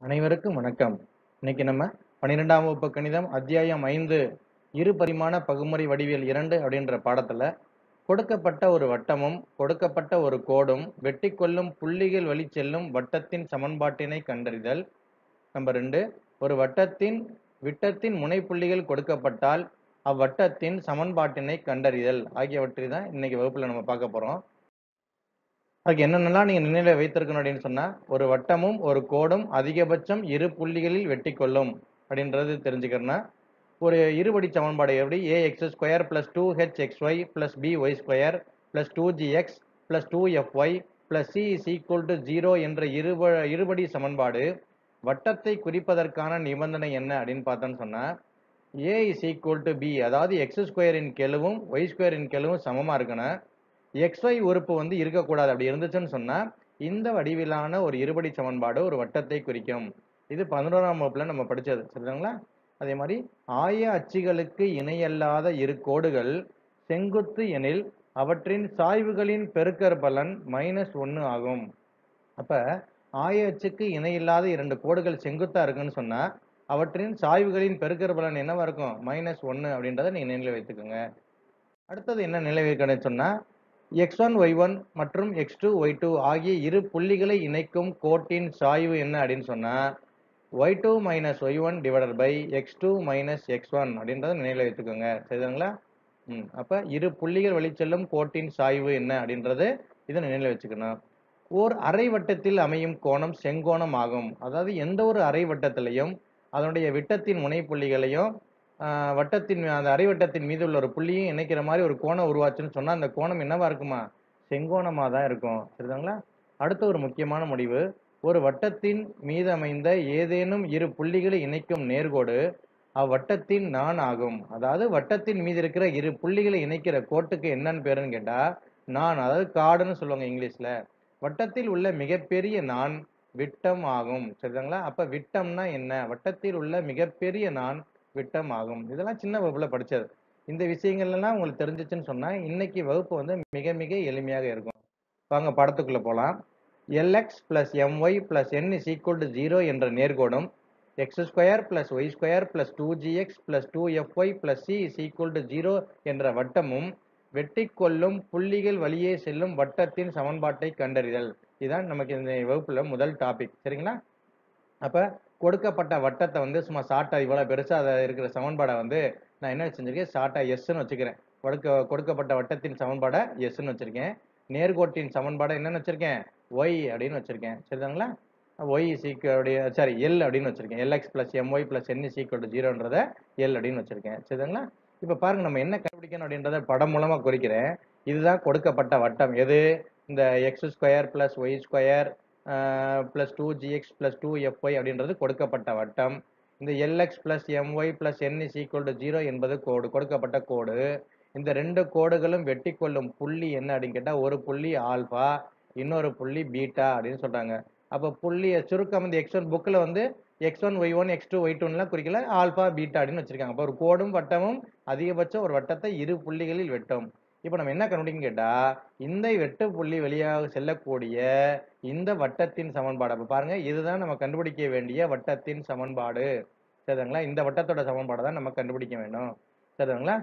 அனைவருக்கும் வணக்கம் இன்னைக்கு நம்ம பன்னிரெண்டாம் வகுப்பு கணிதம் அத்தியாயம் ஐந்து இரு பரிமாண பகுமுறை வடிவியல் இரண்டு அப்படின்ற பாடத்துல கொடுக்கப்பட்ட ஒரு வட்டமும் கொடுக்கப்பட்ட ஒரு கோடும் வெட்டி கொள்ளும் புள்ளிகள் வழி செல்லும் வட்டத்தின் சமன்பாட்டினை கண்டறிதல் நம்பர் ரெண்டு ஒரு வட்டத்தின் விட்டத்தின் முனைப்புள்ளிகள் கொடுக்கப்பட்டால் அவ்வட்டத்தின் சமன்பாட்டினை கண்டறிதல் ஆகியவற்றை தான் இன்னைக்கு வகுப்புல நம்ம பார்க்க போறோம் அதுக்கு என்னென்னலாம் நீங்க நினைவில் வைத்திருக்கணும் அப்படின்னு சொன்னா ஒரு வட்டமும் ஒரு கோடும் அதிகபட்சம் இரு புள்ளிகளில் வெட்டி கொள்ளும் அப்படின்றது தெரிஞ்சுக்கிறேன்னா ஒரு இருபடி சமன்பாடு எப்படி a x square plus two h x y plus b y square plus two g x plus two f y plus c is equal to zero என்ற இருப இருபடி சமன்பாடு வட்டத்தை குறிப்பதற்கான நிபந்தனை என்ன அப்படின்னு பார்த்தோன்னு சொன்னா a is equal to b அதாவது எக்ஸ் ஸ்கொயரின் கெழுவும் ஒய் ஸ்கொயரின் கெழுவும் சமமா இருக்கணும் xy உறுப்பு வந்து இருக்கக்கூடாது அப்படி இருந்துச்சுன்னு சொன்னா இந்த வடிவிலான ஒரு இருபடி சமன்பாடு ஒரு வட்டத்தை குறிக்கும் இது பதினோராம் வகுப்புல நம்ம படிச்சது சரிங்களா அதே மாதிரி ஆய அச்சுகளுக்கு இணையல்லாத இரு கோடுகள் செங்குத்து எனில் அவற்றின் சாய்வுகளின் பெருக்கற் பலன் மைனஸ் ஒன்னு ஆகும் அப்ப ஆய அச்சுக்கு இணையில்லாத இரண்டு கோடுகள் செங்குத்தா இருக்குன்னு சொன்னா அவற்றின் சாய்வுகளின் பெருக்கற் பலன் என்னவா இருக்கும் மைனஸ் ஒன்னு அப்படின்றத நீங்க நினைவில் வைத்துக்கோங்க அடுத்தது என்ன நிலைவிற்கன்னு சொன்னா எக்ஸ் ஒன் ஒய் ஒன் மற்றும் எக்ஸ் டூ ஒய் டூ ஆகிய இரு புள்ளிகளை இணைக்கும் கோட்டின் சாய்வு என்ன அப்படின்னு சொன்னா y two minus y one divided by x two minus x one அப்படின்றத நினைவில் வைத்துக்கோங்க சரிதாங்களா ம் அப்ப இரு புள்ளிகள் வழிச்செல்லும் கோட்டின் சாய்வு என்ன அப்படின்றது இதை நினைவில் வச்சுக்கணும் ஓர் அரை வட்டத்தில் அமையும் கோணம் செங்கோணம் ஆகும் அதாவது எந்த ஒரு அரை வட்டத்திலையும் அதனுடைய விட்டத்தின் முனைப்புள்ளிகளையும் ஆஹ் வட்டத்தின் அந்த அரைவட்டத்தின் மீது உள்ள ஒரு புள்ளியும் இணைக்கிற மாதிரி ஒரு கோணம் உருவாச்சுன்னு சொன்னா அந்த கோணம் என்னவா இருக்குமா செங்கோணமா தான் இருக்கும் சரிதாங்களா அடுத்த ஒரு முக்கியமான முடிவு ஒரு வட்டத்தின் மீது அமைந்த ஏதேனும் இரு புள்ளிகளை இணைக்கும் நேர்கோடு அவ்வட்டத்தின் நான் ஆகும் அதாவது வட்டத்தின் மீது இருக்கிற இரு புள்ளிகளை இணைக்கிற கோட்டுக்கு என்னன்னு பேருன்னு கேட்டா நான் அதாவது காடுன்னு சொல்லுவாங்க இங்கிலீஷ்ல வட்டத்தில் உள்ள மிகப்பெரிய நான் விட்டம் ஆகும் சரிதாங்களா அப்ப விட்டம்னா என்ன வட்டத்தில் உள்ள மிகப்பெரிய நான் விட்டம் ஆகும் இதெல்லாம் சின்ன வகுப்புல படிச்சது இந்த விஷயங்கள் எல்லாம் உங்களுக்கு தெரிஞ்சிச்சுன்னு சொன்னா இன்னைக்கு வகுப்பு வந்து மிக மிக எளிமையாக இருக்கும் வாங்க படத்துக்குள்ள போலாம் l x plus m y plus n is equal to zero என்ற நேர்கோடும் x square plus y square plus two g x plus two f y plus c is equal to zero என்ற வட்டமும் வெட்டி கொள்ளும் புள்ளிகள் வழியே செல்லும் வட்டத்தின் சமன்பாட்டை கண்டறிதல் இதுதான் நமக்கு இந்த வகுப்புல முதல் டாபிக் சரிங்களா அப்ப கொடுக்கப்பட்ட வட்டத்தை வந்து சும்மா ஷார்ட்டா இவ்வளவு பெருசா அதை இருக்கிற சமன்பாடை வந்து நான் என்ன செஞ்சிருக்கேன் ஷார்ட்டா எஸ்ன்னு வச்சுக்கிறேன் கொடுக்க கொடுக்கப்பட்ட வட்டத்தின் சமன்பாடை எஸ்ன்னு வச்சிருக்கேன் நேர்கோட்டின் சமன்பாடை என்னன்னு வச்சிருக்கேன் ஒய் அப்படின்னு வச்சிருக்கேன் சரிதாங்களா ஒய் சீக்கிய சாரி எல் அப்படின்னு வச்சிருக்கேன் l x plus m y plus n சீக்கிரம் டு ஜீரோன்றத எல் அப்படின்னு வச்சிருக்கேன் சரிதாங்களா இப்ப பாருங்க நம்ம என்ன கண்டுபிடிக்கணும் அப்படின்றத படம் மூலமா குறிக்கிறேன் இதுதான் கொடுக்கப்பட்ட வட்டம் எது இந்த x square plus y square plus two g x plus two f y அப்படின்றது கொடுக்கப்பட்ட வட்டம் இந்த l x plus m y plus n is equal to zero என்பது கோடு கொடுக்கப்பட்ட கோடு இந்த ரெண்டு கோடுகளும் வெட்டி கொள்ளும் புள்ளி என்ன அப்படின்னு கேட்டால் ஒரு புள்ளி ஆல்பா இன்னொரு புள்ளி பீட்டா அப்படின்னு சொல்றாங்க அப்போ புள்ளிய சுருக்கம் வந்து எக்ஸ் ஒன் புக்கில் வந்து x one y one x two y டூன்லாம் குறிக்கல ஆல்பா பீட்டா அப்படின்னு வச்சிருக்காங்க அப்போ ஒரு கோடும் வட்டமும் அதிகபட்சம் ஒரு வட்டத்தை இரு புள்ளிகளில் வெட்டும் இப்போ நம்ம என்ன கண்டுபிடிக்கும் கேட்டா இந்த வெட்டு புள்ளி வழியாக செல்லக்கூடிய இந்த வட்டத்தின் சமன்பாடு அப்ப பாருங்க இதுதான் நம்ம கண்டுபிடிக்க வேண்டிய வட்டத்தின் சமன்பாடு சரிங்களா இந்த வட்டத்தோட சமன்பாடை தான் நம்ம கண்டுபிடிக்க வேணும் சரிங்களா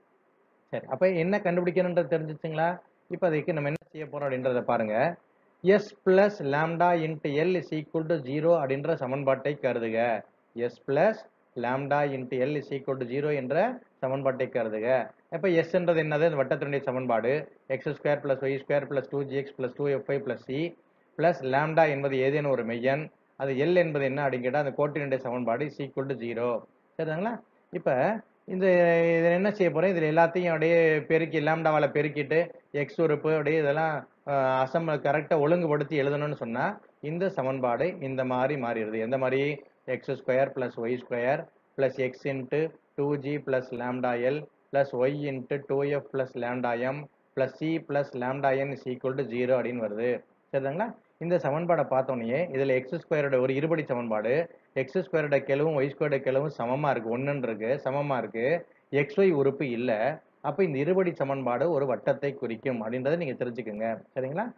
சரி அப்ப என்ன கண்டுபிடிக்கணுன்றது தெரிஞ்சிச்சுங்களா இப்போ அதுக்கு நம்ம என்ன செய்ய போறோம் அப்படின்றத பாருங்க s plus lambda into l is equal to zero அப்படின்ற சமன்பாட்டை கருதுக s plus lambda into l is equal to zero என்ற சமன்பாட்டை கருதுக இப்போ எஸ்ன்றது என்னது இந்த வட்டத்தினுடைய சமன்பாடு x square plus y square plus two g x plus two f y plus c plus lambda என்பது ஏதேனும் ஒரு மெய்யன் அது எல் என்பது என்ன அப்படின்னு கேட்டால் அந்த கோட்டினுடைய சமன்பாடு இஸ் ஈக்குவல் டு ஜீரோ சரிதாங்களா இப்போ இந்த இதில் என்ன செய்ய போறோம் இதில் எல்லாத்தையும் அப்படியே பெருக்கி லாம்டாவால் பெருக்கிட்டு எக்ஸ் உறுப்பு அப்படியே இதெல்லாம் அசம் கரெக்டாக ஒழுங்குபடுத்தி எழுதணும்னு சொன்னால் இந்த சமன்பாடு இந்த மாதிரி மாறிடுது எந்த மாதிரி x square plus y square plus x into two g plus lambda l plus y into two f plus lambda m plus c plus lambda n is equal to zero அப்படின்னு வருது சரிதாங்களா இந்த சமன்பாடை பார்த்தோன்னே இதில் எக்ஸ் ஸ்கொயரோட ஒரு இருபடி சமன்பாடு X ஸ்கொயரோட கெழுவும் ஒய் ஸ்கொயரோட கெழுவும் சமமாக இருக்கு ஒன்றுன்னு இருக்கு சமமாக இருக்கு எக்ஸ் ஒய் உறுப்பு இல்லை அப்போ இந்த இருபடி சமன்பாடு ஒரு வட்டத்தை குறிக்கும் அப்படின்றத நீங்கள் தெரிஞ்சுக்கோங்க சரிங்களா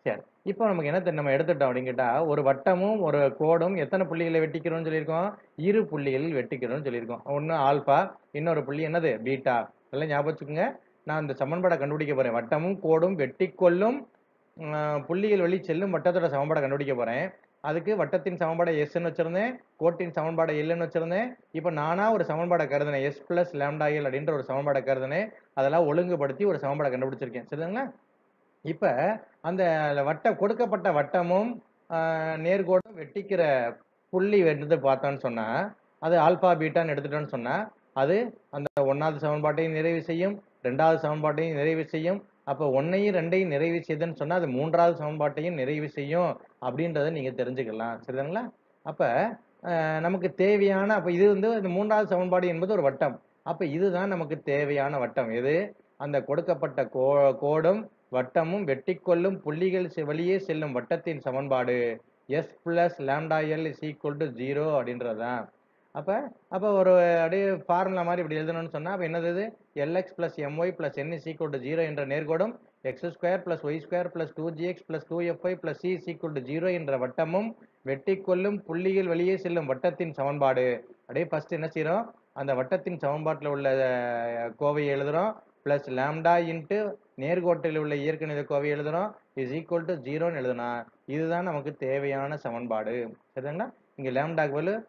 சரி இப்போ நமக்கு என்ன தெரி- நம்ம எடுத்துட்டோம் அப்படின்னு கேட்டா ஒரு வட்டமும் ஒரு கோடும் எத்தனை புள்ளிகளை வெட்டிக்கிறோம்னு சொல்லியிருக்கோம் இரு புள்ளிகளில் வெட்டிக்கிறோம்னு சொல்லியிருக்கோம் ஒன்று ஆல்பா இன்னொரு புள்ளி என்னது பீட்டா எல்லாம் ஞாபகம் வச்சுக்கோங்க நான் இந்த சமன்பாடை கண்டுபிடிக்க போறேன் வட்டமும் கோடும் வெட்டிக்கொள்ளும் உம், புள்ளிகள் வழி செல்லும் வட்டத்தோட சமன்பாடை கண்டுபிடிக்க போறேன் அதுக்கு வட்டத்தின் சமன்பாடை எஸ்ன்னு வச்சிருந்தேன் கோட்டின் சமன்பாடை எல்லுன்னு வச்சிருந்தேன் இப்போ நானா ஒரு சமன்பாடை கருதினேன் எஸ் பிளஸ் லேம்டா எல் அப்படின்ற ஒரு சமன்பாடை கருதினேன் அதெல்லாம் ஒழுங்குபடுத்தி ஒரு சமன்பாடை கண்டுபிடிச்சிருக்கேன் சரிங்களா இப்ப அந்த வட்ட கொடுக்கப்பட்ட வட்டமும் ஆஹ், நேர்கோடும் வெட்டிக்கிற புள்ளி எடுத்து பார்த்தோம்னு சொன்னா அது ஆல்பா பீட்டான்னு எடுத்துட்டோம்னு சொன்னா அது அந்த ஒன்னாவது சமன்பாட்டையும் நிறைவு செய்யும் ரெண்டாவது சமன்பாட்டையும் நிறைவு செய்யும் அப்போ ஒன்னையும் ரெண்டையும் நிறைவு செய்யுதுன்னு சொன்னா அது மூன்றாவது சமன்பாட்டையும் நிறைவு செய்யும் அப்படின்றத நீங்க தெரிஞ்சுக்கலாம் சரிதாங்களா அப்ப ஆஹ், நமக்கு தேவையான அப்ப இது வந்து இந்த மூன்றாவது சமன்பாடு என்பது ஒரு வட்டம் அப்ப இதுதான் நமக்கு தேவையான வட்டம் எது அந்த கொடுக்கப்பட்ட கோ கோடும் வட்டமும் வெட்டிக்கொள்ளும் புள்ளிகள் செ- வழியே செல்லும் வட்டத்தின் சமன்பாடு s plus lambda l is equal to zero அப்படின்றதுதான் அப்ப அப்ப ஒரு அப்படியே ஃபார்முலா மாதிரி இப்படி எழுதணும்னு சொன்னா அப்ப என்னது இது l x plus m y plus n is equal to zero என்ற நேர்கோடும் x square plus y square plus two g x plus two f y plus c is equal to zero என்ற வட்டமும் வெட்டிக்கொள்ளும் புள்ளிகள் வெளியே செல்லும் வட்டத்தின் சமன்பாடு அப்படியே ஃபர்ஸ்ட் என்ன செய்றோம் அந்த வட்டத்தின் சமன்பாட்டில் உள்ள அஹ், கோவையை எழுதுறோம் பிளஸ் லேம்டா இன்ட்டு நேர்கோட்டில் உள்ள இயற்கணித கோவை எழுதுறோம் இஸ் ஈக்குவல் டு ஜீரோன்னு எழுதுனா இதுதான் நமக்கு தேவையான சமன்பாடு சரிங்களா இங்க லேம்டாக்கு பதிலு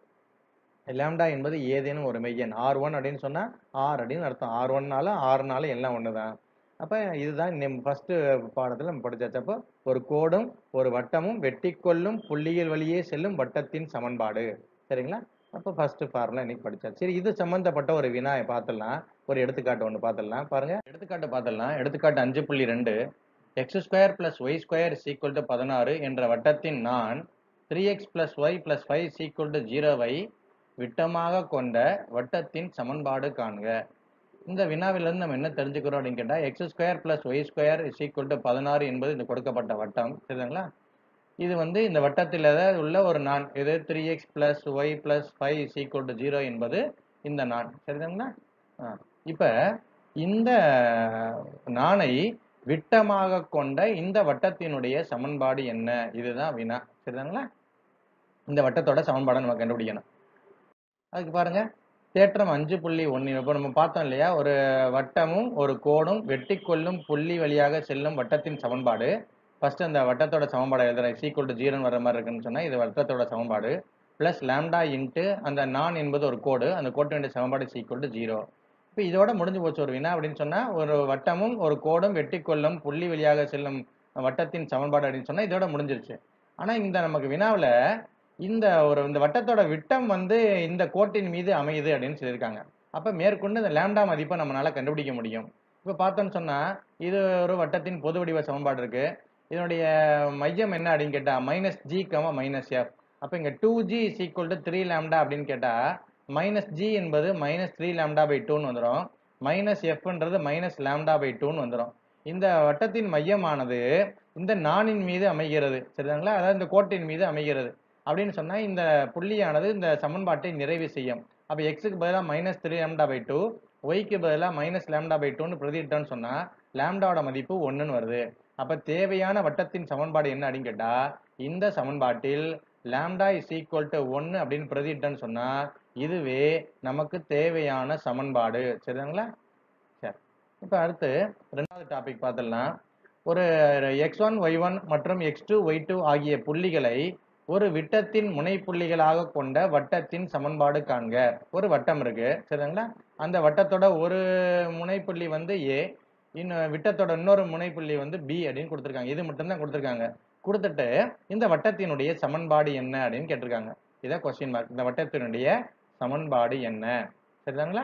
லேம்டா என்பது ஏதேனும் ஒரு மெய்யன் ஆர் ஒன் அப்படின்னு சொன்னா ஆர் அப்படின்னு அர்த்தம் ஆர் ஒன்னால ஆறுனால எல்லாம் ஒண்ணுதான் அப்ப இதுதான் ஃபர்ஸ்ட் பாடத்துல நம்ம படிச்சாச்சு அப்போ ஒரு கோடும் ஒரு வட்டமும் வெட்டிக்கொள்ளும் புள்ளிகள் வழியே செல்லும் வட்டத்தின் சமன்பாடு சரிங்களா அப்போ ஃபர்ஸ்ட் ஃபார்முலா இன்னைக்கு படிச்சாச்சு சரி இது சம்பந்தப்பட்ட ஒரு வினாயை பார்த்துடலாம் ஒரு எடுத்துக்காட்டு ஒன்று பார்த்துடலாம் பாருங்க எடுத்துக்காட்டு பார்த்துடலாம் எடுத்துக்காட்டு அஞ்சு புள்ளி ரெண்டு x square plus y square is equal to பதினாறு என்ற வட்டத்தின் நான் three x plus y plus five is equal to ஜீரோவை விட்டமாக கொண்ட வட்டத்தின் சமன்பாடு காண்க இந்த வினாவிலிருந்து நம்ம என்ன தெரிஞ்சுக்கிறோம் அப்படின்னு கேட்டால் x square plus y square is equal to பதினாறு என்பது இந்த கொடுக்கப்பட்ட வட்டம் சரிங்களா இது வந்து இந்த வட்டத்தில் உள்ள ஒரு நான் இது three x plus y plus five is equal to zero என்பது இந்த நான் சரிதாங்களா ஆ. இப்ப இந்த நாணை விட்டமாக கொண்ட இந்த வட்டத்தினுடைய சமன்பாடு என்ன இதுதான் வினா சரிதாங்களா இந்த வட்டத்தோட சமன்பாடை நம்ம கண்டுபிடிக்கணும் அதுக்கு பாருங்க தேற்றம் அஞ்சு புள்ளி ஒன்று இப்போ நம்ம பார்த்தோம் இல்லையா ஒரு வட்டமும் ஒரு கோடும் வெட்டிக்கொள்ளும் புள்ளி வழியாக செல்லும் வட்டத்தின் சமன்பாடு ஃபர்ஸ்ட் அந்த வட்டத்தோட சமன்பாடு எழுதுறேன் சீக்குவல் டு ஜீரோன்னு வர மாதிரி இருக்குன்னு சொன்னா இது வட்டத்தோட சமன்பாடு பிளஸ் லேம்டா இன்ட்டு அந்த நான் என்பது ஒரு கோடு அந்த கோட்டினுடைய சமன்பாடு சீக்குவல் டு ஜீரோ இப்போ இதோட முடிஞ்சு போச்சு ஒரு வினா அப்படின்னு சொன்னா ஒரு வட்டமும் ஒரு கோடும் வெட்டிக்கொள்ளும் புள்ளி வழியாக செல்லும் வட்டத்தின் சமன்பாடு அப்படின்னு சொன்னா இதோட முடிஞ்சிருச்சு ஆனா இந்த நமக்கு வினாவுல இந்த ஒரு இந்த வட்டத்தோட விட்டம் வந்து இந்த கோட்டின் மீது அமையுது அப்படின்னு சொல்லியிருக்காங்க அப்ப மேற்கொண்டு இந்த லேம்டா மதிப்பை நம்மளால கண்டுபிடிக்க முடியும் இப்ப பார்த்தோம்னு சொன்னா இது ஒரு வட்டத்தின் பொது வடிவ சமன்பாடு இருக்கு இதனுடைய மையம் என்ன அப்படின்னு கேட்டா minus g comma minus f அப்ப இங்க two g is equal to three lambda அப்படின்னு கேட்டா மைனஸ் ஜி என்பது மைனஸ் த்ரீ லேம்டா பை டூன்னு வந்துடும் மைனஸ் எஃப்ன்றது மைனஸ் லேம்டா பை டூன்னு வந்துடும் இந்த வட்டத்தின் மையமானது இந்த நாணின் மீது அமைகிறது சரிதாங்களா அதாவது இந்த கோட்டின் மீது அமைகிறது அப்படின்னு சொன்னா இந்த புள்ளியானது இந்த சமன்பாட்டை நிறைவு செய்யும் அப்ப எக்ஸுக்கு பதிலாக minus three lambda by two ஒய்க்கு பதிலாக மைனஸ் லேம்டா பை டூன்னு பிரதிட்டோம்னு சொன்னா லேம்டாவோட மதிப்பு ஒன்றுன்னு வருது அப்ப தேவையான வட்டத்தின் சமன்பாடு என்ன அப்படின்னு கேட்டா இந்த சமன்பாட்டில் லேம்டா இஸ் ஈக்குவல் டு ஒன்னு அப்படின்னு பிரதிட்டோம்னு சொன்னா இதுவே நமக்கு தேவையான சமன்பாடு சரிதாங்களா சரி இப்ப அடுத்து ரெண்டாவது டாபிக் பார்த்துடலாம் ஒரு எக்ஸ் ஒன் ஒய் ஒன் மற்றும் எக்ஸ் டூ ஒய் டூ ஆகிய புள்ளிகளை ஒரு விட்டத்தின் முனைப்புள்ளிகளாக கொண்ட வட்டத்தின் சமன்பாடு காண்க ஒரு வட்டம் இருக்கு சரிங்களா அந்த வட்டத்தோட ஒரு முனைப்புள்ளி வந்து ஏ இன்னும் விட்டத்தோட இன்னொரு முனைப்புள்ளி வந்து பி அப்படின்னு கொடுத்துருக்காங்க இது மட்டும்தான் கொடுத்துருக்காங்க கொடுத்துட்டு இந்த வட்டத்தினுடைய சமன்பாடு என்ன அப்படின்னு கேட்டிருக்காங்க இதான் கொஸ்டின் மார்க் இந்த வட்டத்தினுடைய சமன்பாடு என்ன சரிதாங்களா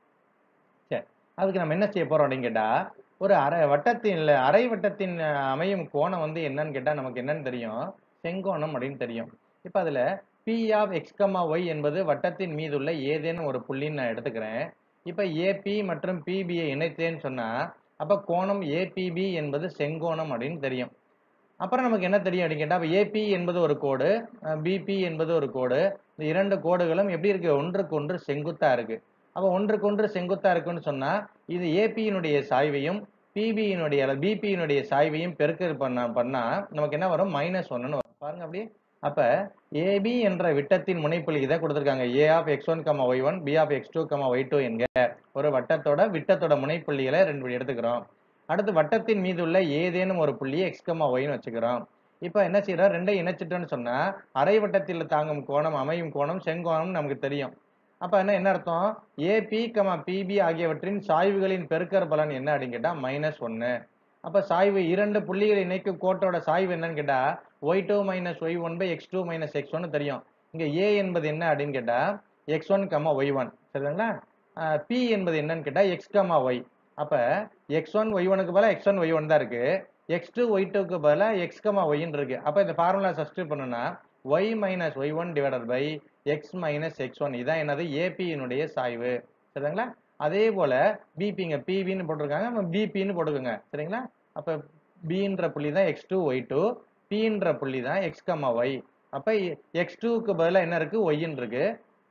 சரி அதுக்கு நம்ம என்ன செய்ய போறோம் அப்படின்னு கேட்டா ஒரு அரை வட்டத்தின் அரை வட்டத்தின் அஹ், அமையும் கோணம் வந்து என்னன்னு கேட்டா நமக்கு என்னன்னு தெரியும் செங்கோணம் அப்படின்னு தெரியும் இப்ப அதுல p of x comma y என்பது வட்டத்தின் மீதுள்ள ஏதேனும் ஒரு புள்ளின்னு நான் எடுத்துக்கிறேன் இப்ப ஏபி மற்றும் பிபியை இணைத்தேன்னு சொன்னா அப்ப கோணம் ஏபிபி என்பது செங்கோணம் அப்படின்னு தெரியும் அப்புறம் நமக்கு என்ன தெரியும் அப்படின்னு கேட்டா ஏபி என்பது ஒரு கோடு பிபி என்பது ஒரு கோடு இந்த இரண்டு கோடுகளும் எப்படி இருக்கு ஒன்றுக்கு ஒன்று செங்குத்தா இருக்கு அப்ப ஒன்றுக்கு ஒன்று செங்குத்தா இருக்குன்னு சொன்னா இது ஏபியினுடைய சாய்வையும் பிபியினுடைய அல்லது பிபியினுடைய சாய்வையும் பெருக்கல் பண்ண பண்ணா நமக்கு என்ன வரும் மைனஸ் ஒன்னு வரும் பாருங்க அப்படியே அப்ப ஏபி என்ற விட்டத்தின் முனைப்புள்ளி இதை கொடுத்துருக்காங்க a of x one comma y one b of x two comma y two என்க ஒரு வட்டத்தோட விட்டத்தோட முனைப்புள்ளிகளை ரெண்டு எடுத்துக்கிறோம் அடுத்து வட்டத்தின் மீது உள்ள ஏதேனும் ஒரு புள்ளியை எக்ஸ் கமா ஒய்னு வச்சுக்கிறோம் இப்போ என்ன செய்யறோம் ரெண்டையும் இணைச்சிட்டோம்னு சொன்னா அரை வட்டத்தில் தாங்கும் கோணம் அமையும் கோணம் செங்கோணம் நமக்கு தெரியும் அப்ப என்ன என்ன அர்த்தம் ஏபி கமா பிபி ஆகியவற்றின் சாய்வுகளின் பெருக்கற் பலன் என்ன அப்படின்னு கேட்டா மைனஸ் ஒன்னு அப்ப சாய்வு இரண்டு புள்ளிகளை இணைக்கும் கோட்டோட சாய்வு என்னன்னு கேட்டா y two minus y one by x two minus x one தெரியும் இங்க ஏ என்பது என்ன அப்படின்னு கேட்டா x one comma y one சரிங்களா பி என்பது என்னன்னு கேட்டா எக்ஸ் கமா ஒய் அப்ப எக்ஸ் ஒன் ஒய் ஒனுக்கு பதிலாக எக்ஸ் ஒன் ஒய் ஒன் தான் இருக்கு எக்ஸ் டூ ஒய் டூக்கு பதிலாக எக்ஸ் கமா ஒய்ன்னு இருக்கு அப்ப இந்த ஃபார்முலா சப்ஸ்டியூட் பண்ணுனா y minus y one divided by x minus x one இதான் என்னது ஏபியினுடைய சாய்வு சரிங்களா அதே போல பிபிங்க பிவின்னு போட்டிருக்காங்க நம்ம பிபின்னு போட்டுக்கோங்க சரிங்களா அப்ப பின்ற புள்ளி தான் எக்ஸ் டூ ஒய் டூ பின்ற புள்ளி தான் எக்ஸ் கமா ஒய் அப்ப எக்ஸ் டூக்கு பதிலாக என்ன இருக்கு ஒய்ன்னு இருக்கு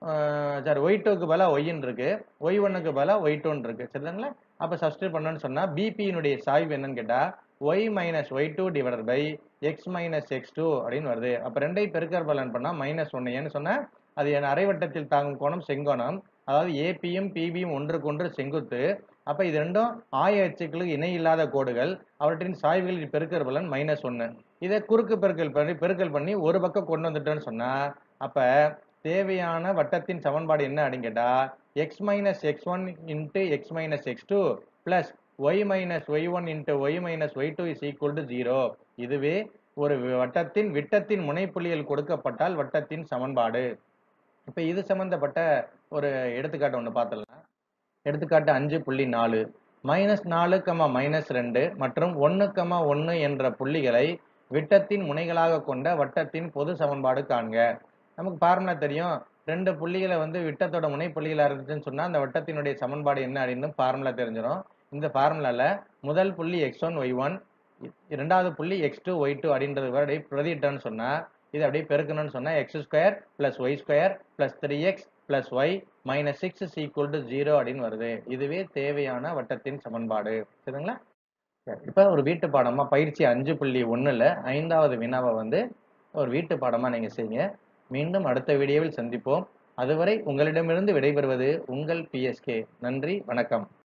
சாரி ஒய் டூக்கு பதிலாக ஒய்ன்னு இருக்கு ஒய் ஒன்னுக்கு பதிலாக ஒய் டூன்னு இருக்கு சரிங்களா அப்ப சப்ஸ்டியூட் பண்ணணும்னு சொன்னா பிபியினுடைய சாய்வு என்னன்னு கேட்டா y minus y two divided by x minus x two அப்படின்னு வருது அப்ப ரெண்டையும் பெருக்கற் பலன் பண்ணா மைனஸ் ஒன்னு ஏன்னு சொன்னா அது என் அரைவட்டத்தில் தாங்கும் கோணம் செங்கோணம் அதாவது ஏபியும் பிபியும் ஒன்றுக்கு ஒன்று செங்குத்து அப்ப இது ரெண்டும் ஆய அச்சுக்களுக்கு இணை இல்லாத கோடுகள் அவற்றின் சாய்வுகளின் பெருக்கற் பலன் மைனஸ் ஒன்னு இதை குறுக்கு பெருக்கல் பண்ணி பெருக்கல் பண்ணி ஒரு பக்கம் கொண்டு வந்துட்டோம்னு சொன்னா அப்ப தேவையான வட்டத்தின் சமன்பாடு என்ன அப்படின்னு கேட்டா x minus x one into x minus x two plus y minus y one into y minus y two is equal to zero இதுவே ஒரு வட்டத்தின் விட்டத்தின் முனைப்புள்ளிகள் கொடுக்கப்பட்டால் வட்டத்தின் சமன்பாடு இப்ப இது சம்பந்தப்பட்ட ஒரு எடுத்துக்காட்டு ஒன்று பார்த்துடலாம் எடுத்துக்காட்டு அஞ்சு புள்ளி நாலு மைனஸ் நாலு கமா மைனஸ் ரெண்டு மற்றும் ஒன்று கமா ஒன்று என்ற புள்ளிகளை விட்டத்தின் முனைகளாக கொண்ட வட்டத்தின் பொது சமன்பாடு காண்க நமக்கு ஃபார்முலா தெரியும் ரெண்டு புள்ளிகளை வந்து விட்டத்தோட முனை புள்ளிகளா இருந்துச்சுன்னு சொன்னா அந்த வட்டத்தினுடைய சமன்பாடு என்ன அப்படின்னு ஃபார்முலா தெரிஞ்சிடும் இந்த ஃபார்முலால முதல் புள்ளி எக்ஸ் ஒன் ஒய் ஒன் இரண்டாவது புள்ளி எக்ஸ் டூ ஒய் டூ அப்படின்றது அப்படியே பிரதிட்டோன்னு சொன்னா இது அப்படியே பெருக்கணும்னு சொன்னா x square plus y square plus three x plus y minus six is equal to zero அப்படின்னு வருது இதுவே தேவையான வட்டத்தின் சமன்பாடு சரிங்களா சரி, இப்ப ஒரு வீட்டு பாடமா பயிற்சி அஞ்சு புள்ளி ஒண்ணுல ஐந்தாவது வினாவை வந்து ஒரு வீட்டு பாடமா நீங்க செய்யுங்க மீண்டும் அடுத்த வீடியோவில் சந்திப்போம் அதுவரை உங்களிடமிருந்து விடைபெறுவது உங்கள் பிஎஸ்கே நன்றி வணக்கம்